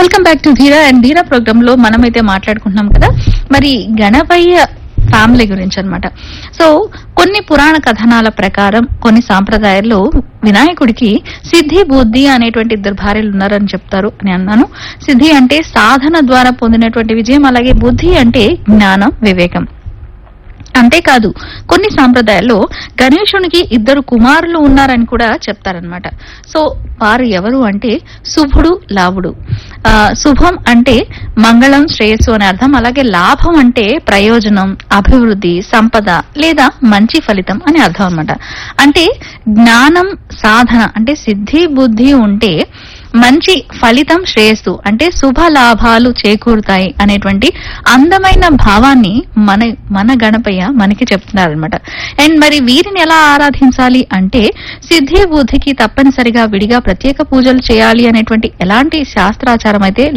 welcome back to Dheera and Dheera programme లో మనమైతే మాట్లాడుకుంటున్నాం కదా మరి గణపయ్య ఫ్యామిలీ గురించి అన్నమాట సో కొన్ని పురాణ కథనాల ప్రకారం కొన్ని సాంప్రదాయాల్లో వినాయకుడికి సిద్ధి బుద్ధి అనేటువంటి ఇద్దరు భార్యలు ఉన్నారని చెప్తారు అని అన్నాను సిద్ధి అంటే సాధన ద్వారా పొందినటువంటి విజయం అలాగే బుద్ధి అంటే జ్ఞానం వివేకం అంతేకాదు కొన్ని సాంప్రదాయాల్లో గణేశునికి ఇద్దరు కుమారులు ఉన్నారని కూడా చెప్తారనమాట సో వారు ఎవరు అంటే శుభుడు లాభుడు ఆ, శుభం అంటే మంగళం శ్రేయస్సు అనే అర్థం అలాగే లాభం అంటే ప్రయోజనం అభివృద్ధి సంపద లేదా మంచి ఫలితం అని అర్థం అన్నమాట అంటే జ్ఞానం సాధన అంటే సిద్ధి బుద్ధి ఉంటే మంచి ఫలితం శ్రేయస్సు అంటే శుభ లాభాలు చేకూరుతాయి అనేటువంటి అందమైన భావాన్ని మన మన గణపయ్య మనకి చెప్తున్నారనమాట అండ్ మరి వీరిని ఎలా ఆరాధించాలి అంటే సిద్ధి బుద్ధికి తప్పనిసరిగా విడిగా ప్రత్యేక పూజలు చేయాలి అనేటువంటి ఎలాంటి శాస్త్రాచారం అయితే